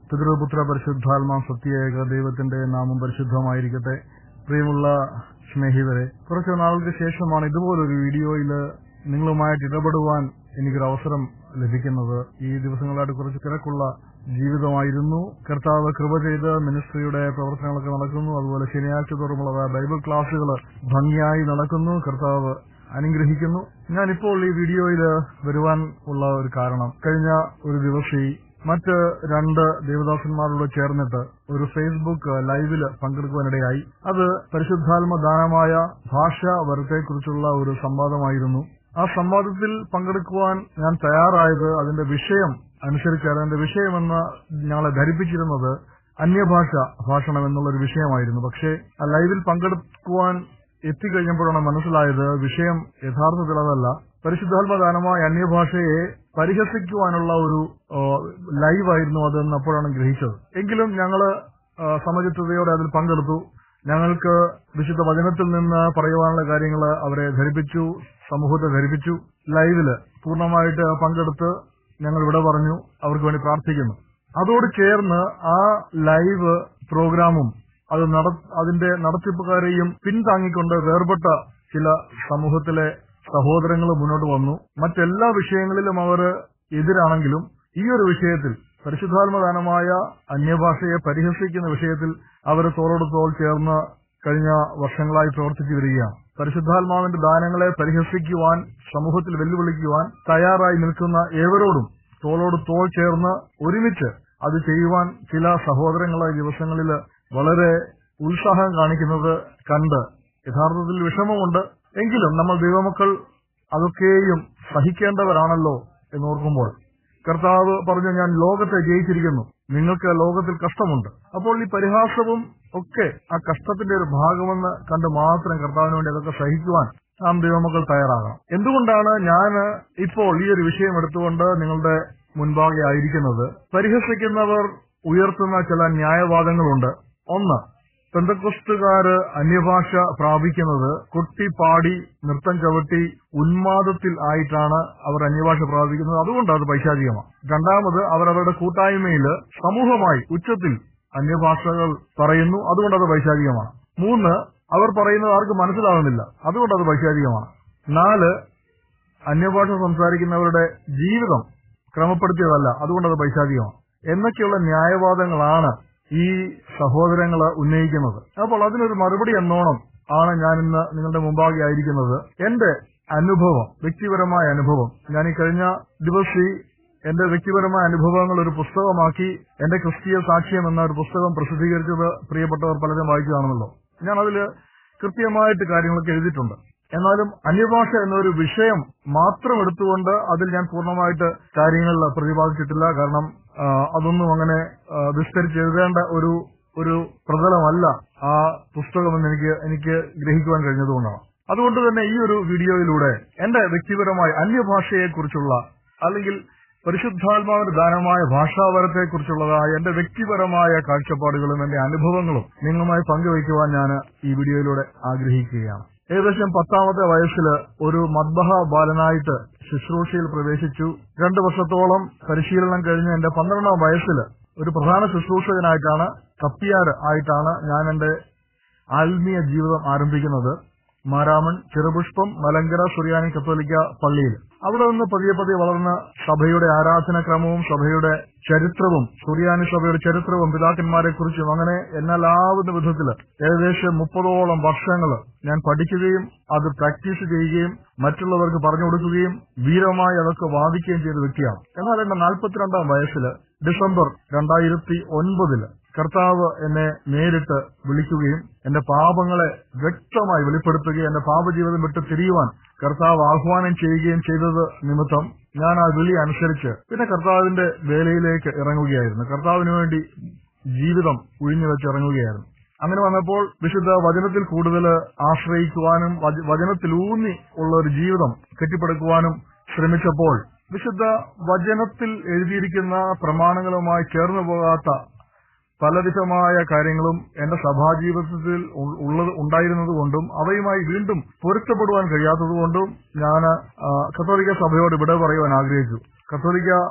പിതൃപുത്ര പരിശുദ്ധാത്മാ സത്യേക ദൈവത്തിന്റെ നാമം പരിശുദ്ധമായിരിക്കട്ടെ പ്രിയമുള്ള സ്നേഹിതരെ കുറച്ചു നാളുകൾക്ക് ശേഷമാണ് ഇതുപോലൊരു വീഡിയോയിൽ നിങ്ങളുമായിട്ട് ഇടപെടുവാൻ എനിക്കൊരു അവസരം ലഭിക്കുന്നത് ഈ ദിവസങ്ങളായിട്ട് കുറച്ച് തിരക്കുള്ള ജീവിതമായിരുന്നു കർത്താവ് കൃപ ചെയ്ത് മിനിസ്ട്രിയുടെ പ്രവർത്തനങ്ങളൊക്കെ നടക്കുന്നു അതുപോലെ ശനിയാഴ്ച തോറുമുള്ള ബൈബിൾ ക്ലാസുകൾ ഭംഗിയായി നടക്കുന്നു കർത്താവ് അനുഗ്രഹിക്കുന്നു ഞാനിപ്പോൾ ഈ വീഡിയോയിൽ വരുവാൻ ഉള്ള ഒരു കാരണം കഴിഞ്ഞ ഒരു ദിവസം മറ്റ് രണ്ട് ദേവദാസന്മാരോട് ചേർന്നിട്ട് ഒരു ഫേസ്ബുക്ക് ലൈവില് പങ്കെടുക്കുവാനിടയായി അത് പരിശുദ്ധാത്മ ദാനമായ ഭാഷാ വരത്തെക്കുറിച്ചുള്ള ഒരു സംവാദമായിരുന്നു ആ സംവാദത്തിൽ പങ്കെടുക്കുവാൻ ഞാൻ തയ്യാറായത് അതിന്റെ വിഷയം അനുസരിച്ചാണ് അതിന്റെ വിഷയമെന്ന് ഞങ്ങളെ ധരിപ്പിച്ചിരുന്നത് അന്യഭാഷ ഭാഷണം എന്നുള്ളൊരു വിഷയമായിരുന്നു പക്ഷേ ആ ലൈവിൽ പങ്കെടുക്കുവാൻ എത്തിക്കഴിഞ്ഞപ്പോഴാണ് മനസ്സിലായത് വിഷയം യഥാർത്ഥത്തിൽ അതല്ല പരിശുദ്ധാത്മദാനമായ അന്യഭാഷയെ പരിഹസിക്കുവാനുള്ള ഒരു ലൈവായിരുന്നു അതെന്ന് അപ്പോഴാണ് ഗ്രഹിച്ചത് എങ്കിലും ഞങ്ങള് സമചിത്തതയോടെ അതിൽ പങ്കെടുത്തു ഞങ്ങൾക്ക് വിശുദ്ധ വചനത്തിൽ നിന്ന് പറയുവാനുള്ള കാര്യങ്ങൾ അവരെ ധരിപ്പിച്ചു സമൂഹത്തെ ധരിപ്പിച്ചു ലൈവില് പൂർണ്ണമായിട്ട് പങ്കെടുത്ത് ഞങ്ങൾ ഇവിടെ പറഞ്ഞു അവർക്ക് വേണ്ടി പ്രാർത്ഥിക്കുന്നു അതോട് ചേർന്ന് ആ ലൈവ് പ്രോഗ്രാമും അത് നട അതിന്റെ നടത്തിപ്പുകാരെയും പിന്താങ്ങിക്കൊണ്ട് വേർപെട്ട ചില സമൂഹത്തിലെ സഹോദരങ്ങൾ മുന്നോട്ട് വന്നു മറ്റെല്ലാ വിഷയങ്ങളിലും അവർ എതിരാണെങ്കിലും ഈ ഒരു വിഷയത്തിൽ പരിശുദ്ധാത്മദാനമായ അന്യഭാഷയെ പരിഹസിക്കുന്ന വിഷയത്തിൽ അവർ തോളോട് തോൾ ചേർന്ന് കഴിഞ്ഞ വർഷങ്ങളായി പ്രവർത്തിച്ചു വരികയാണ് പരിശുദ്ധാത്മാവിന്റെ ദാനങ്ങളെ പരിഹസിക്കുവാൻ സമൂഹത്തിൽ വെല്ലുവിളിക്കുവാൻ തയ്യാറായി നിൽക്കുന്ന ഏവരോടും തോളോട് തോൾ ചേർന്ന് ഒരുമിച്ച് അത് ചെയ്യുവാൻ ചില സഹോദരങ്ങളെ ദിവസങ്ങളിൽ വളരെ ഉത്സാഹം കാണിക്കുന്നത് കണ്ട് യഥാർത്ഥത്തിൽ വിഷമമുണ്ട് എങ്കിലും നമ്മൾ ദൈവമക്കൾ അതൊക്കെയും സഹിക്കേണ്ടവരാണല്ലോ എന്നോർക്കുമ്പോൾ കർത്താവ് പറഞ്ഞു ഞാൻ ലോകത്തെ ജയിച്ചിരിക്കുന്നു നിങ്ങൾക്ക് ലോകത്തിൽ കഷ്ടമുണ്ട് അപ്പോൾ ഈ പരിഹാസവും ഒക്കെ ആ കഷ്ടത്തിന്റെ ഒരു ഭാഗമെന്ന് കണ്ട് മാത്രം കർത്താവിന് വേണ്ടി അതൊക്കെ സഹിക്കുവാൻ നാം ദൈവമക്കൾ തയ്യാറാകണം എന്തുകൊണ്ടാണ് ഞാൻ ഇപ്പോൾ ഈ ഒരു വിഷയം എടുത്തുകൊണ്ട് നിങ്ങളുടെ മുൻപാകെ ആയിരിക്കുന്നത് പരിഹസിക്കുന്നവർ ഉയർത്തുന്ന ചില ന്യായവാദങ്ങളുണ്ട് ഒന്ന് പെന്തക്കൊസ്തുകാര് അന്യഭാഷ പ്രാപിക്കുന്നത് കൊട്ടി പാടി നൃത്തം ചവിട്ടി ഉന്മാദത്തിൽ ആയിട്ടാണ് അവർ അന്യഭാഷ പ്രാപിക്കുന്നത് അതുകൊണ്ട് അത് പൈശാചികമാണ് രണ്ടാമത് അവർ അവരുടെ കൂട്ടായ്മയിൽ സമൂഹമായി ഉച്ചത്തിൽ അന്യഭാഷകൾ പറയുന്നു അതുകൊണ്ട് അത് പൈശാചികമാണ് മൂന്ന് അവർ പറയുന്നത് ആർക്കും മനസ്സിലാവുന്നില്ല അതുകൊണ്ട് അത് പൈശാചികമാണ് നാല് അന്യഭാഷ സംസാരിക്കുന്നവരുടെ ജീവിതം ക്രമപ്പെടുത്തിയതല്ല അതുകൊണ്ട് അത് പൈശാചികമാണ് എന്നൊക്കെയുള്ള ന്യായവാദങ്ങളാണ് ഈ സഹോദരങ്ങൾ ഉന്നയിക്കുന്നത് അപ്പോൾ അതിനൊരു മറുപടി എന്നോണം ആണ് ഞാൻ ഇന്ന് നിങ്ങളുടെ മുമ്പാകെ ആയിരിക്കുന്നത് എന്റെ അനുഭവം വ്യക്തിപരമായ അനുഭവം ഞാൻ ഈ കഴിഞ്ഞ ദിവസം എന്റെ വ്യക്തിപരമായ അനുഭവങ്ങൾ ഒരു പുസ്തകമാക്കി എന്റെ ക്രിസ്തീയ സാക്ഷ്യം എന്ന ഒരു പുസ്തകം പ്രസിദ്ധീകരിച്ചത് പ്രിയപ്പെട്ടവർ പലരും വായിക്കുകയാണെന്നല്ലോ ഞാൻ അതിൽ കൃത്യമായിട്ട് കാര്യങ്ങളൊക്കെ എഴുതിയിട്ടുണ്ട് എന്നാലും അന്യഭാഷ എന്നൊരു വിഷയം മാത്രം എടുത്തുകൊണ്ട് അതിൽ ഞാൻ പൂർണ്ണമായിട്ട് കാര്യങ്ങൾ പ്രതിപാദിച്ചിട്ടില്ല കാരണം അതൊന്നും അങ്ങനെ വിസ്തരിച്ച് എഴുതേണ്ട ഒരു ഒരു പ്രതലമല്ല ആ പുസ്തകമെന്ന് എനിക്ക് എനിക്ക് ഗ്രഹിക്കുവാൻ കഴിഞ്ഞതുകൊണ്ടാണ് അതുകൊണ്ട് തന്നെ ഈ ഒരു വീഡിയോയിലൂടെ എന്റെ വ്യക്തിപരമായ അന്യഭാഷയെക്കുറിച്ചുള്ള അല്ലെങ്കിൽ പരിശുദ്ധാത്മാവിന്റെ ദാനമായ ഭാഷാവരത്തെക്കുറിച്ചുള്ളതായ എന്റെ വ്യക്തിപരമായ കാഴ്ചപ്പാടുകളും എന്റെ അനുഭവങ്ങളും നിങ്ങളുമായി പങ്കുവയ്ക്കുവാൻ ഞാൻ ഈ വീഡിയോയിലൂടെ ആഗ്രഹിക്കുകയാണ് ഏകദേശം പത്താമത്തെ വയസ്സിൽ ഒരു മദ്ബഹ ബാലനായിട്ട് ശുശ്രൂഷയിൽ പ്രവേശിച്ചു രണ്ടു വർഷത്തോളം പരിശീലനം കഴിഞ്ഞ് എന്റെ പന്ത്രണ്ടാം വയസ്സിൽ ഒരു പ്രധാന ശുശ്രൂഷകനായിട്ടാണ് കപ്പിയാർ ആയിട്ടാണ് ഞാൻ എന്റെ ആത്മീയ ജീവിതം ആരംഭിക്കുന്നത് മാരാമൺ ചെറുപുഷ്പം മലങ്കര സുറിയാനി കത്തോലിക്ക പള്ളിയിൽ അവിടെ നിന്ന് പതിയെ പതിയെ വളർന്ന സഭയുടെ ആരാധനക്രമവും സഭയുടെ ചരിത്രവും സുറിയാനി സഭയുടെ ചരിത്രവും പിതാക്കന്മാരെ കുറിച്ചും അങ്ങനെ എന്നാലാവുന്ന വിധത്തിൽ ഏകദേശം മുപ്പതോളം വർഷങ്ങൾ ഞാൻ പഠിക്കുകയും അത് പ്രാക്ടീസ് ചെയ്യുകയും മറ്റുള്ളവർക്ക് പറഞ്ഞു കൊടുക്കുകയും വീരമായി അതൊക്കെ വാദിക്കുകയും ചെയ്ത വ്യക്തിയാണ് എന്നാൽ എന്റെ നാൽപ്പത്തിരണ്ടാം വയസ്സിൽ ഡിസംബർ രണ്ടായിരത്തി ഒൻപതില് കർത്താവ് എന്നെ നേരിട്ട് വിളിക്കുകയും എന്റെ പാപങ്ങളെ വ്യക്തമായി വെളിപ്പെടുത്തുകയും എന്റെ പാപജീവിതം വിട്ട് തിരിയുവാൻ കർത്താവ് ആഹ്വാനം ചെയ്യുകയും ചെയ്തത് നിമിത്തം ഞാൻ ആ വിളി അനുസരിച്ച് പിന്നെ കർത്താവിന്റെ വേലയിലേക്ക് ഇറങ്ങുകയായിരുന്നു കർത്താവിന് വേണ്ടി ജീവിതം ഒഴിഞ്ഞു വെച്ച് ഇറങ്ങുകയായിരുന്നു അങ്ങനെ വന്നപ്പോൾ വിശുദ്ധ വചനത്തിൽ കൂടുതൽ ആശ്രയിക്കുവാനും വചനത്തിലൂന്നി ഉള്ള ഒരു ജീവിതം കെട്ടിപ്പടുക്കുവാനും ശ്രമിച്ചപ്പോൾ വിശുദ്ധ വചനത്തിൽ എഴുതിയിരിക്കുന്ന പ്രമാണങ്ങളുമായി ചേർന്നു പോകാത്ത പലവിധമായ കാര്യങ്ങളും എന്റെ സഭാജീവിതത്തിൽ ഉള്ളത് ഉണ്ടായിരുന്നതുകൊണ്ടും അവയുമായി വീണ്ടും പൊരുത്തപ്പെടുവാൻ കഴിയാത്തതുകൊണ്ടും ഞാൻ കത്തോലിക്ക സഭയോട് വിട പറയുവാൻ ആഗ്രഹിച്ചു കത്തോലിക്ക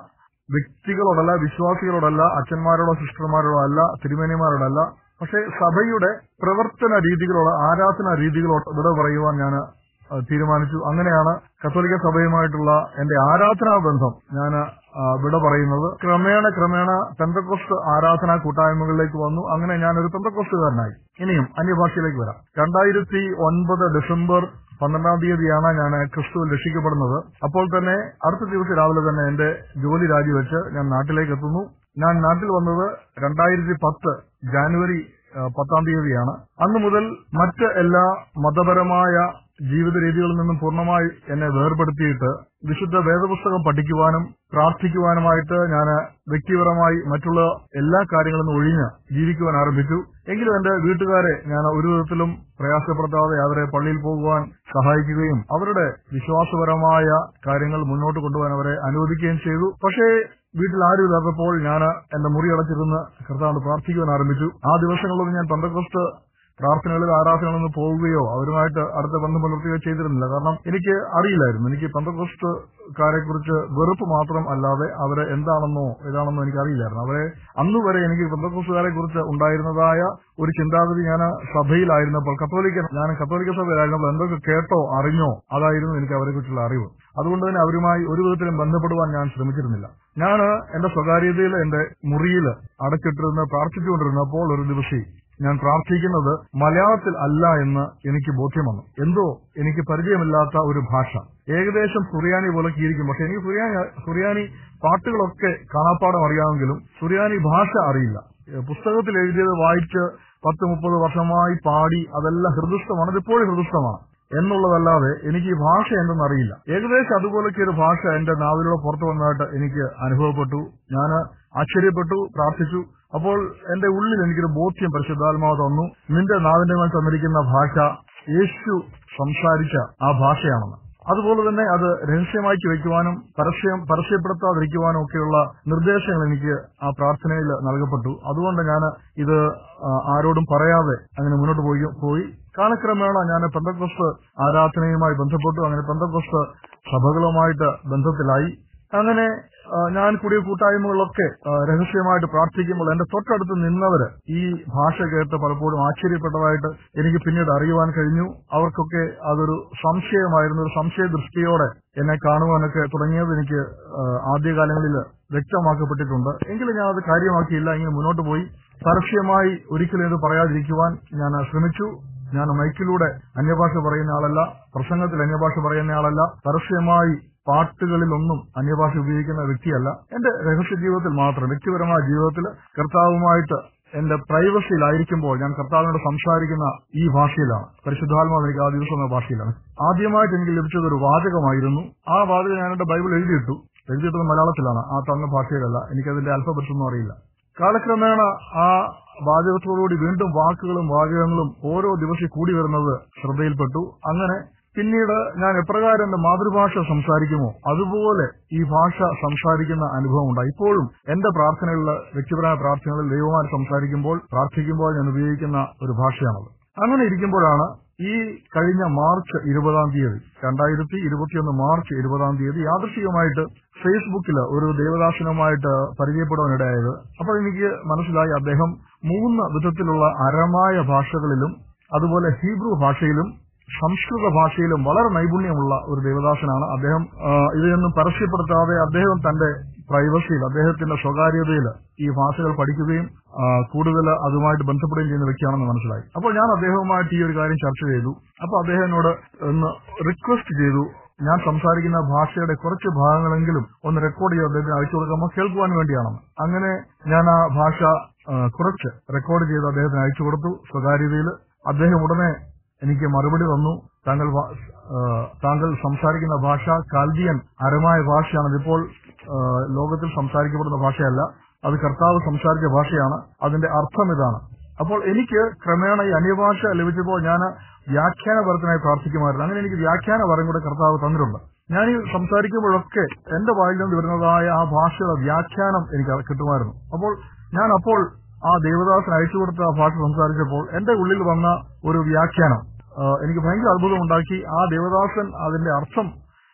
വ്യക്തികളോടല്ല വിശ്വാസികളോടല്ല അച്ഛന്മാരോടോ സിസ്റ്റർമാരോടോ അല്ല തിരുമേനിമാരോടല്ല പക്ഷേ സഭയുടെ പ്രവർത്തന രീതികളോട് ആരാധന രീതികളോട് വിട പറയുവാൻ ഞാൻ ആ, തീരുമാനിച്ചു അങ്ങനെയാണ് കത്തോലിക്ക സഭയുമായിട്ടുള്ള എന്റെ ആരാധനാ ബന്ധം ഞാൻ വിട പറയുന്നത് ക്രമേണ ക്രമേണ പെന്തക്കോസ്റ്റ് ആരാധനാ കൂട്ടായ്മകളിലേക്ക് വന്നു അങ്ങനെ ഞാനൊരു പെന്തക്കോസ്റ്റുകാരനായി ഇനിയും അന്യഭാഷയിലേക്ക് വരാം രണ്ടായിരത്തി ഒൻപത് ഡിസംബർ പന്ത്രണ്ടാം തീയതിയാണ് ഞാൻ ക്രിസ്തുവിൽ രക്ഷിക്കപ്പെടുന്നത് അപ്പോൾ തന്നെ അടുത്ത ദിവസം രാവിലെ തന്നെ എന്റെ ജോലി രാജിവെച്ച് ഞാൻ നാട്ടിലേക്ക് എത്തുന്നു ഞാൻ നാട്ടിൽ വന്നത് രണ്ടായിരത്തി പത്ത് ജാനുവരി ആ, പത്താം തീയതിയാണ് അന്നു മുതൽ മറ്റ് എല്ലാ മതപരമായ ജീവിത രീതികളിൽ നിന്നും പൂർണ്ണമായി എന്നെ വേർപെടുത്തിയിട്ട് വിശുദ്ധ വേദപുസ്തകം പഠിക്കുവാനും പ്രാർത്ഥിക്കുവാനുമായിട്ട് ഞാൻ വ്യക്തിപരമായി മറ്റുള്ള എല്ലാ കാര്യങ്ങളിൽ നിന്നും ഒഴിഞ്ഞ് ജീവിക്കുവാൻ ആരംഭിച്ചു എങ്കിലും എന്റെ വീട്ടുകാരെ ഞാൻ ഒരു വിധത്തിലും പ്രയാസപ്പെടുത്താതെ അവരെ പള്ളിയിൽ പോകുവാൻ സഹായിക്കുകയും അവരുടെ വിശ്വാസപരമായ കാര്യങ്ങൾ മുന്നോട്ട് കൊണ്ടുപോകാൻ അവരെ അനുവദിക്കുകയും ചെയ്തു പക്ഷേ വീട്ടിൽ ആരും ഇല്ലാത്തപ്പോൾ ഞാൻ എന്റെ മുറി അടച്ചിരുന്ന് കർത്താവിന് പ്രാർത്ഥിക്കുവാൻ ആരംഭിച്ചു ആ ദിവസങ്ങളിലൊന്നും ഞാൻ പന്തക്കോസ്റ്റ് പ്രാർത്ഥനകളിൽ ആരാധനകളൊന്നും പോവുകയോ അവരുമായിട്ട് അടുത്ത ബന്ധം പുലർത്തുകയോ ചെയ്തിരുന്നില്ല കാരണം എനിക്ക് അറിയില്ലായിരുന്നു എനിക്ക് പന്തക്കോസ്റ്റുകാരെ കുറിച്ച് വെറുപ്പ് മാത്രം അല്ലാതെ അവരെ എന്താണെന്നോ ഏതാണെന്നോ എനിക്ക് അറിയില്ലായിരുന്നു അവരെ അന്ന് വരെ എനിക്ക് പന്തക്കോസ്റ്റുകാരെ കുറിച്ച് ഉണ്ടായിരുന്നതായ ഒരു ചിന്താഗതി ഞാൻ സഭയിലായിരുന്നപ്പോൾ കത്തോലിക്ക ഞാൻ കത്തോലിക്ക സഭയിലായിരുന്നപ്പോൾ എന്തൊക്കെ കേട്ടോ അറിഞ്ഞോ അതായിരുന്നു എനിക്ക് അവരെ കുറിച്ചുള്ള അറിവ് അതുകൊണ്ട് തന്നെ അവരുമായി ഒരു വിധത്തിലും ബന്ധപ്പെടുവാൻ ഞാൻ ശ്രമിച്ചിരുന്നില്ല ഞാൻ എന്റെ സ്വകാര്യതയിൽ എന്റെ മുറിയിൽ അടച്ചിട്ടിരുന്ന് പ്രാർത്ഥിച്ചുകൊണ്ടിരുന്നപ്പോൾ ഒരു ദിവസം ഞാൻ പ്രാർത്ഥിക്കുന്നത് മലയാളത്തിൽ അല്ല എന്ന് എനിക്ക് ബോധ്യം വന്നു എന്തോ എനിക്ക് പരിചയമില്ലാത്ത ഒരു ഭാഷ ഏകദേശം സുറിയാനി പോലെ കീരിക്കും പക്ഷെ എനിക്ക് സുറിയാനി സുറിയാനി പാട്ടുകളൊക്കെ കാണാപ്പാടം അറിയാമെങ്കിലും സുറിയാനി ഭാഷ അറിയില്ല ഏ, പുസ്തകത്തിൽ എഴുതിയത് വായിച്ച് പത്ത് മുപ്പത് വർഷമായി പാടി അതെല്ലാം ഹൃദയസ്ഥമാണ് അതിപ്പോഴും ഹൃദയസ്ഥമാണ് എന്നുള്ളതല്ലാതെ എനിക്ക് ഈ ഭാഷ എന്തെന്നറിയില്ല ഏകദേശം അതുപോലൊക്കെ ഒരു ഭാഷ എന്റെ നാവിലൂടെ പുറത്തു വന്നതായിട്ട് എനിക്ക് അനുഭവപ്പെട്ടു ഞാൻ ആശ്ചര്യപ്പെട്ടു പ്രാർത്ഥിച്ചു അപ്പോൾ എന്റെ ഉള്ളിൽ എനിക്കൊരു ബോധ്യം പരിശുദ്ധാത്മാവ് തന്നു നിന്റെ നാവിന്റെ മേൽ തന്നിരിക്കുന്ന ഭാഷ യേശു സംസാരിച്ച ആ ഭാഷയാണെന്ന് അതുപോലെ തന്നെ അത് രഹസ്യമാക്കി വെക്കുവാനും പരസ്യം പരസ്യപ്പെടുത്താതിരിക്കുവാനും ഒക്കെയുള്ള നിർദ്ദേശങ്ങൾ എനിക്ക് ആ പ്രാർത്ഥനയിൽ നൽകപ്പെട്ടു അതുകൊണ്ട് ഞാൻ ഇത് ആ, ആരോടും പറയാതെ അങ്ങനെ മുന്നോട്ട് പോയി പോയി കാലക്രമേണ ഞാൻ പെന്തക്കോസ്റ്റ് ആരാധനയുമായി ബന്ധപ്പെട്ടു അങ്ങനെ പെന്തക്കോസ്റ്റ് സഭകളുമായിട്ട് ബന്ധത്തിലായി അങ്ങനെ ആ, ഞാൻ കൂടിയ കൂട്ടായ്മകളിലൊക്കെ ആ, രഹസ്യമായിട്ട് പ്രാർത്ഥിക്കുമ്പോൾ എന്റെ തൊട്ടടുത്ത് നിന്നവര് ഈ ഭാഷ കേട്ട് പലപ്പോഴും ആശ്ചര്യപ്പെട്ടതായിട്ട് എനിക്ക് പിന്നീട് അറിയുവാൻ കഴിഞ്ഞു അവർക്കൊക്കെ അതൊരു സംശയമായിരുന്നു ഒരു സംശയ ദൃഷ്ടിയോടെ എന്നെ കാണുവാനൊക്കെ തുടങ്ങിയത് എനിക്ക് ആ, ആദ്യകാലങ്ങളിൽ വ്യക്തമാക്കപ്പെട്ടിട്ടുണ്ട് എങ്കിലും ഞാൻ അത് കാര്യമാക്കിയില്ല ഇങ്ങനെ മുന്നോട്ട് പോയി പരസ്യമായി ഒരിക്കലും ഇത് പറയാതിരിക്കുവാൻ ഞാൻ ശ്രമിച്ചു ഞാൻ മൈക്കിലൂടെ അന്യഭാഷ പറയുന്ന ആളല്ല പ്രസംഗത്തിൽ അന്യഭാഷ പറയുന്ന ആളല്ല പരസ്യമായി പാട്ടുകളിലൊന്നും അന്യഭാഷ ഉപയോഗിക്കുന്ന വ്യക്തിയല്ല എന്റെ രഹസ്യ ജീവിതത്തിൽ മാത്രം വ്യക്തിപരമായ ജീവിതത്തിൽ കർത്താവുമായിട്ട് എന്റെ പ്രൈവസിയിലായിരിക്കുമ്പോൾ ഞാൻ കർത്താവിനോട് സംസാരിക്കുന്ന ഈ ഭാഷയിലാണ് പരിശുദ്ധാത്മാവ് എനിക്ക് ആ ദിവസം എന്ന ഭാഷയിലാണ് ആദ്യമായിട്ട് എനിക്ക് ലഭിച്ചത് ഒരു വാചകമായിരുന്നു ആ വാചകം ഞാൻ എന്റെ ബൈബിൾ എഴുതിയിട്ടു എഴുതിയിട്ടത് മലയാളത്തിലാണ് ആ തന്ന ഭാഷയിലല്ല എനിക്കതിന്റെ അല്പപരിശം ഒന്നും അറിയില്ല കാലക്രമേണ ആ വാചകത്തോടുകൂടി വീണ്ടും വാക്കുകളും വാചകങ്ങളും ഓരോ ദിവസം കൂടി വരുന്നത് ശ്രദ്ധയിൽപ്പെട്ടു അങ്ങനെ പിന്നീട് ഞാൻ എപ്രകാരം എന്റെ മാതൃഭാഷ സംസാരിക്കുമോ അതുപോലെ ഈ ഭാഷ സംസാരിക്കുന്ന അനുഭവം ഉണ്ടായി ഇപ്പോഴും എന്റെ പ്രാർത്ഥനകളിൽ വ്യക്തിപരമായ പ്രാർത്ഥനകളിൽ ദൈവമായി സംസാരിക്കുമ്പോൾ പ്രാർത്ഥിക്കുമ്പോൾ ഞാൻ ഉപയോഗിക്കുന്ന ഒരു ഭാഷയാണത് അങ്ങനെ ഇരിക്കുമ്പോഴാണ് ഈ കഴിഞ്ഞ മാർച്ച് ഇരുപതാം തീയതി രണ്ടായിരത്തി ഇരുപത്തിയൊന്ന് മാർച്ച് ഇരുപതാം തീയതി യാദൃശികമായിട്ട് ഫേസ്ബുക്കിൽ ഒരു ദേവദാസനുമായിട്ട് പരിചയപ്പെടുവാനിടയായത് അപ്പോൾ എനിക്ക് മനസ്സിലായി അദ്ദേഹം മൂന്ന് വിധത്തിലുള്ള അരമായ ഭാഷകളിലും അതുപോലെ ഹീബ്രു ഭാഷയിലും സംസ്കൃത ഭാഷയിലും വളരെ നൈപുണ്യമുള്ള ഒരു ദേവദാസനാണ് അദ്ദേഹം ആ, ഇവയൊന്നും പരസ്യപ്പെടുത്താതെ അദ്ദേഹം തന്റെ പ്രൈവസിയിൽ അദ്ദേഹത്തിന്റെ സ്വകാര്യതയിൽ ഈ ഭാഷകൾ പഠിക്കുകയും ആ, കൂടുതൽ അതുമായിട്ട് ബന്ധപ്പെടുകയും ചെയ്യുന്ന വ്യക്തിയാണെന്ന് മനസ്സിലായി അപ്പോൾ ഞാൻ അദ്ദേഹവുമായിട്ട് ഈ ഒരു കാര്യം ചർച്ച ചെയ്തു അപ്പോൾ അദ്ദേഹം എന്നോട് ഒന്ന് റിക്വസ്റ്റ് ചെയ്തു ഞാൻ സംസാരിക്കുന്ന ഭാഷയുടെ കുറച്ച് ഭാഗങ്ങളെങ്കിലും ഒന്ന് റെക്കോർഡ് ചെയ്ത് അദ്ദേഹത്തിന് അയച്ചു കൊടുക്കുമ്പോൾ കേൾക്കുവാൻ വേണ്ടിയാണെന്ന് അങ്ങനെ ഞാൻ ആ ഭാഷ ആ, കുറച്ച് റെക്കോർഡ് ചെയ്ത് അദ്ദേഹത്തിന് അയച്ചു കൊടുത്തു സ്വകാര്യതയിൽ അദ്ദേഹം ഉടനെ എനിക്ക് മറുപടി തന്നു താങ്കൾ വാ- ആ, താങ്കൾ സംസാരിക്കുന്ന ഭാഷ കാൽദിയൻ അരമായ ഭാഷയാണ് ഇതിപ്പോൾ ആ, ലോകത്തിൽ സംസാരിക്കപ്പെടുന്ന ഭാഷയല്ല അത് കർത്താവ് സംസാരിച്ച ഭാഷയാണ് അതിന്റെ അർത്ഥം ഇതാണ് അപ്പോൾ എനിക്ക് ക്രമേണ ഈ അന്യഭാഷ ലഭിച്ചപ്പോൾ ഞാൻ വ്യാഖ്യാനപരത്തിനായി പ്രാർത്ഥിക്കുമായിരുന്നു അങ്ങനെ എനിക്ക് വ്യാഖ്യാന വരം കൂടെ കർത്താവ് തന്നിട്ടുണ്ട് ഞാൻ ഈ സംസാരിക്കുമ്പോഴൊക്കെ എന്റെ വായിൽ നിന്ന് വരുന്നതായ ആ ഭാഷയുടെ വ്യാഖ്യാനം എനിക്ക് കിട്ടുമായിരുന്നു അപ്പോൾ ഞാൻ അപ്പോൾ ആ ദേവദാസൻ അയച്ചു കൊടുത്ത ആ ഭാഷ സംസാരിച്ചപ്പോൾ എന്റെ ഉള്ളിൽ വന്ന ഒരു വ്യാഖ്യാനം ആ, എനിക്ക് ഭയങ്കര അത്ഭുതം ഉണ്ടാക്കി ആ ദേവദാസൻ അതിന്റെ അർത്ഥം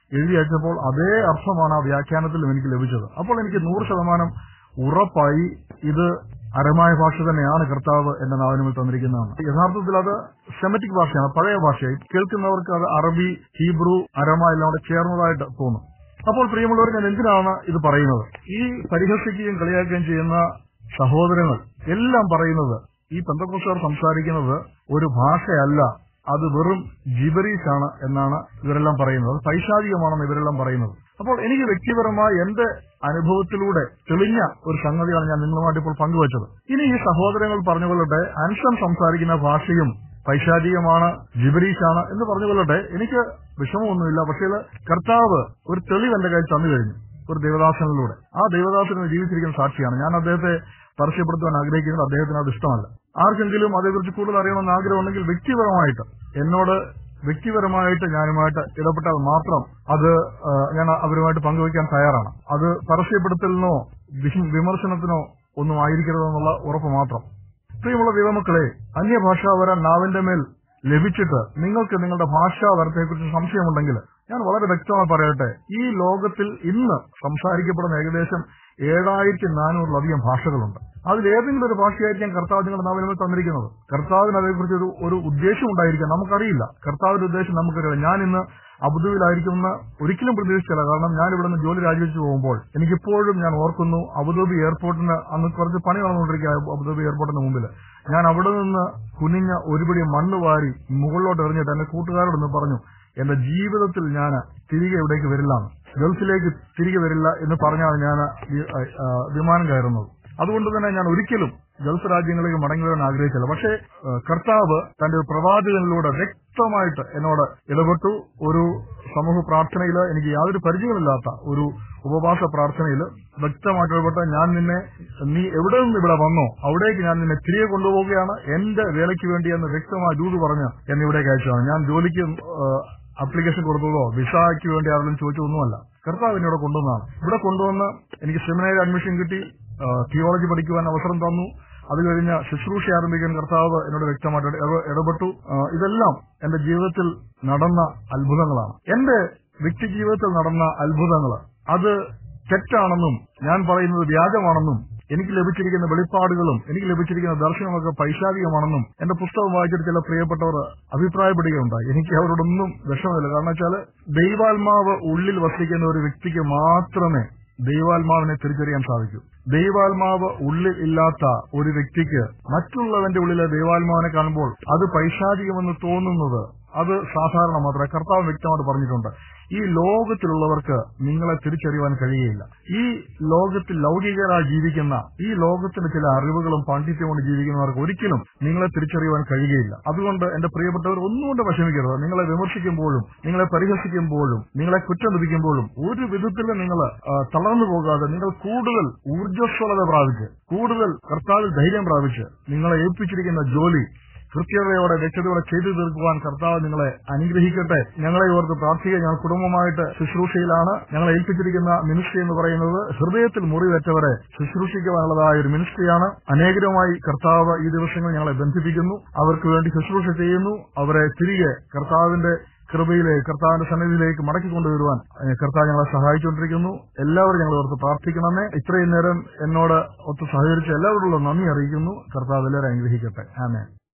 എഴുതി അയച്ചപ്പോൾ അതേ അർത്ഥമാണ് ആ വ്യാഖ്യാനത്തിലും എനിക്ക് ലഭിച്ചത് അപ്പോൾ എനിക്ക് നൂറ് ശതമാനം ഉറപ്പായി ഇത് അരമായ ഭാഷ തന്നെയാണ് കർത്താവ് എന്റെ നാവിനുമിൽ തന്നിരിക്കുന്നതാണ് യഥാർത്ഥത്തിൽ അത് സെമറ്റിക് ഭാഷയാണ് പഴയ ഭാഷയായി കേൾക്കുന്നവർക്ക് അത് അറബി ഹീബ്രു അരമ എല്ലാം കൂടെ ചേർന്നതായിട്ട് തോന്നും അപ്പോൾ പ്രിയമുള്ളവർ ഞാൻ എന്തിനാണ് ഇത് പറയുന്നത് ഈ പരിഹസിക്കുകയും കളിയാക്കുകയും ചെയ്യുന്ന സഹോദരങ്ങൾ എല്ലാം പറയുന്നത് ഈ പെന്തക്കോസ്തുകാർ സംസാരിക്കുന്നത് ഒരു ഭാഷയല്ല അത് വെറും ജിബറീഷാണ് എന്നാണ് ഇവരെല്ലാം പറയുന്നത് അത് പൈശാചികമാണെന്ന് ഇവരെല്ലാം പറയുന്നത് അപ്പോൾ എനിക്ക് വ്യക്തിപരമായി എന്റെ അനുഭവത്തിലൂടെ തെളിഞ്ഞ ഒരു സംഗതിയാണ് ഞാൻ നിങ്ങളുമായിട്ട് ഇപ്പോൾ പങ്കുവച്ചത് ഇനി ഈ സഹോദരങ്ങൾ പറഞ്ഞുകൊള്ളട്ടെ അൻഷൻ സംസാരിക്കുന്ന ഭാഷയും പൈശാചികമാണ് ജിബരീഷാണ് എന്ന് പറഞ്ഞുകൊള്ളട്ടെ എനിക്ക് വിഷമമൊന്നുമില്ല പക്ഷേ കർത്താവ് ഒരു തെളിവ് എന്റെ കയ്യിൽ തന്നു കഴിഞ്ഞു ഒരു ദേവദാസനിലൂടെ ആ ദേവദാസന് ജീവിച്ചിരിക്കുന്ന സാക്ഷിയാണ് ഞാൻ അദ്ദേഹത്തെ പരസ്യപ്പെടുത്താൻ ആഗ്രഹിക്കുന്നത് അദ്ദേഹത്തിന് അത് ഇഷ്ടമല്ല ആർക്കെങ്കിലും അതേക്കുറിച്ച് കൂടുതൽ അറിയണമെന്ന് ആഗ്രഹമുണ്ടെങ്കിൽ വ്യക്തിപരമായിട്ട് എന്നോട് വ്യക്തിപരമായിട്ട് ഞാനുമായിട്ട് ഇടപെട്ടാൽ മാത്രം അത് ആ, ഞാൻ അവരുമായിട്ട് പങ്കുവയ്ക്കാൻ തയ്യാറാണ് അത് പരസ്യപ്പെടുത്തലിനോ വിഷ- വിമർശനത്തിനോ ഒന്നും ആയിരിക്കരുതെന്നുള്ള ഉറപ്പ് മാത്രം പ്രിയമുള്ള ദൈവമക്കളെ അന്യഭാഷാ വര നാവിന്റെ മേൽ ലഭിച്ചിട്ട് നിങ്ങൾക്ക് നിങ്ങളുടെ ഭാഷാ വരത്തെക്കുറിച്ച് സംശയമുണ്ടെങ്കിൽ ഞാൻ വളരെ വ്യക്തമായി പറയട്ടെ ഈ ലോകത്തിൽ ഇന്ന് സംസാരിക്കപ്പെടുന്ന ഏകദേശം ഏഴായിരത്തി നാനൂറിലധികം ഭാഷകളുണ്ട് അതിൽ ഏതെങ്കിലും ഒരു ഭാഷയായിരിക്കാം കർത്താവ് നിങ്ങളുടെ നാവിൽ തന്നിരിക്കുന്നത് കർത്താവിന് അതേക്കുറിച്ച് ഒരു ഒരു ഉദ്ദേശം ഉണ്ടായിരിക്കാം നമുക്കറിയില്ല കർത്താവിന്റെ ഉദ്ദേശം നമുക്കറിയില്ല ഞാൻ ഇന്ന് അബുദാബിയിലായിരിക്കുമെന്ന് ഒരിക്കലും പ്രതീക്ഷിച്ചില്ല കാരണം ഞാൻ ഇവിടെ നിന്ന് ജോലി രാജിവെച്ച് പോകുമ്പോൾ എനിക്കിപ്പോഴും ഞാൻ ഓർക്കുന്നു അബുദാബി എയർപോർട്ടിന് അന്ന് കുറച്ച് പണി നടന്നുകൊണ്ടിരിക്കുക അബുദാബി എയർപോർട്ടിന് മുമ്പിൽ ഞാൻ അവിടെ നിന്ന് കുനിഞ്ഞ ഒരുപിടി മണ്ണ് വാരി മുകളിലോട്ട് എറിഞ്ഞിട്ട് എന്റെ കൂട്ടുകാരോടൊന്ന് പറഞ്ഞു എന്റെ ജീവിതത്തിൽ ഞാൻ തിരികെ ഇവിടേക്ക് വരില്ല ഗൾഫിലേക്ക് തിരികെ വരില്ല എന്ന് പറഞ്ഞാണ് ഞാൻ വി- ആ, വിമാനം കയറുന്നത് അതുകൊണ്ട് തന്നെ ഞാൻ ഒരിക്കലും ഗൾഫ് രാജ്യങ്ങളിലേക്ക് മടങ്ങി വരാൻ ആഗ്രഹിച്ചില്ല പക്ഷേ ആ, കർത്താവ് തന്റെ ഒരു പ്രവാചകനിലൂടെ വ്യക്തമായിട്ട് എന്നോട് ഇടപെട്ടു ഒരു സമൂഹ പ്രാർത്ഥനയിൽ എനിക്ക് യാതൊരു പരിചയമില്ലാത്ത ഒരു ഉപവാസ പ്രാർത്ഥനയിൽ വ്യക്തമായിട്ട് ഇടപെട്ട് ഞാൻ നിന്നെ നീ എവിടെ നിന്ന് ഇവിടെ വന്നോ അവിടേക്ക് ഞാൻ നിന്നെ തിരികെ കൊണ്ടുപോവുകയാണ് എന്റെ വേലയ്ക്ക് വേണ്ടി എന്ന് വ്യക്തമായി ദൂത് പറഞ്ഞ് എന്നെ ഇവിടേക്ക് അയച്ചതാണ് ഞാൻ ജോലിക്ക് അപ്ലിക്കേഷൻ കൊടുത്തതോ വിസയ്ക്ക് വേണ്ടി ആരെങ്കിലും ചോദിച്ചതൊന്നുമല്ല കർത്താവ് എന്നോട് കൊണ്ടുവന്നതാണ് ഇവിടെ കൊണ്ടുവന്ന് എനിക്ക് സെമിനാരി അഡ്മിഷൻ കിട്ടി തിയോളജി പഠിക്കുവാൻ അവസരം തന്നു അത് കഴിഞ്ഞ് ശുശ്രൂഷ ആരംഭിക്കാൻ കർത്താവ് എന്നോട് വ്യക്തമായിട്ട് ഇട- ഇടപെട്ടു ആ, ഇതെല്ലാം എന്റെ ജീവിതത്തിൽ നടന്ന അത്ഭുതങ്ങളാണ് എന്റെ വ്യക്തി ജീവിതത്തിൽ നടന്ന അത്ഭുതങ്ങൾ അത് തെറ്റാണെന്നും ഞാൻ പറയുന്നത് വ്യാജമാണെന്നും എനിക്ക് ലഭിച്ചിരിക്കുന്ന വെളിപ്പാടുകളും എനിക്ക് ലഭിച്ചിരിക്കുന്ന ദർശനമൊക്കെ പൈശാചികമാണെന്നും എന്റെ പുസ്തകം വായിച്ചിട്ട് ചില പ്രിയപ്പെട്ടവർ അഭിപ്രായപ്പെടുകയുണ്ടായി എനിക്ക് അവരോടൊന്നും വിഷമമില്ല കാരണം വെച്ചാൽ ദൈവാത്മാവ് ഉള്ളിൽ വസിക്കുന്ന ഒരു വ്യക്തിക്ക് മാത്രമേ ദൈവാത്മാവിനെ തിരിച്ചറിയാൻ സാധിക്കൂ ദൈവാത്മാവ് ഉള്ളിൽ ഇല്ലാത്ത ഒരു വ്യക്തിക്ക് മറ്റുള്ളവന്റെ ഉള്ളിലെ ദൈവാത്മാവിനെ കാണുമ്പോൾ അത് പൈശാചികമെന്ന് തോന്നുന്നത് അത് സാധാരണ മാത്രമേ കർത്താവ് വ്യക്തമായിട്ട് പറഞ്ഞിട്ടുണ്ട് ഈ ലോകത്തിലുള്ളവർക്ക് നിങ്ങളെ തിരിച്ചറിയുവാൻ കഴിയുകയില്ല ഈ ലോകത്തിൽ ലൗകികരായി ജീവിക്കുന്ന ഈ ലോകത്തിന്റെ ചില അറിവുകളും പാണ്ഡിത്യം കൊണ്ട് ജീവിക്കുന്നവർക്ക് ഒരിക്കലും നിങ്ങളെ തിരിച്ചറിയുവാൻ കഴിയുകയില്ല അതുകൊണ്ട് എന്റെ പ്രിയപ്പെട്ടവർ ഒന്നുകൊണ്ട് വിഷമിക്കരുത് നിങ്ങളെ വിമർശിക്കുമ്പോഴും നിങ്ങളെ പരിഹസിക്കുമ്പോഴും നിങ്ങളെ കുറ്റം ലഭിക്കുമ്പോഴും ഒരു വിധത്തിലും നിങ്ങൾ തളർന്നു പോകാതെ നിങ്ങൾ കൂടുതൽ ഊർജ്ജസ്വലത പ്രാപിച്ച് കൂടുതൽ കർത്താവിൽ ധൈര്യം പ്രാപിച്ച് നിങ്ങളെ ഏൽപ്പിച്ചിരിക്കുന്ന ജോലി കൃത്യതയോടെ വ്യക്തതയോടെ ചെയ്തു തീർക്കുവാൻ കർത്താവ് നിങ്ങളെ അനുഗ്രഹിക്കട്ടെ ഞങ്ങളെ ഓർത്ത് പ്രാർത്ഥിക്കുക ഞങ്ങൾ കുടുംബമായിട്ട് ശുശ്രൂഷയിലാണ് ഞങ്ങളെ ഏൽപ്പിച്ചിരിക്കുന്ന മിനിസ്ട്രി എന്ന് പറയുന്നത് ഹൃദയത്തിൽ മുറിവേറ്റവരെ ശുശ്രൂഷിക്കുവാനുള്ളതായ ഒരു മിനിസ്ട്രിയാണ് അനേകരുമായി കർത്താവ് ഈ ദിവസങ്ങൾ ഞങ്ങളെ ബന്ധിപ്പിക്കുന്നു അവർക്ക് വേണ്ടി ശുശ്രൂഷ ചെയ്യുന്നു അവരെ തിരികെ കർത്താവിന്റെ കൃപയിലേക്ക് കർത്താവിന്റെ സന്നിധിയിലേക്ക് മടക്കി കൊണ്ടുവരുവാൻ ഏഹ്, കർത്താവ് ഞങ്ങളെ സഹായിച്ചുകൊണ്ടിരിക്കുന്നു എല്ലാവരും ഞങ്ങൾ ഓർത്ത് പ്രാർത്ഥിക്കണമേ ഇത്രയും നേരം എന്നോട് ഒത്ത് സഹകരിച്ച എല്ലാവരോടുള്ള നന്ദി അറിയിക്കുന്നു കർത്താവ് എല്ലാവരും അനുഗ്രഹിക്കട്ടെ ആമേ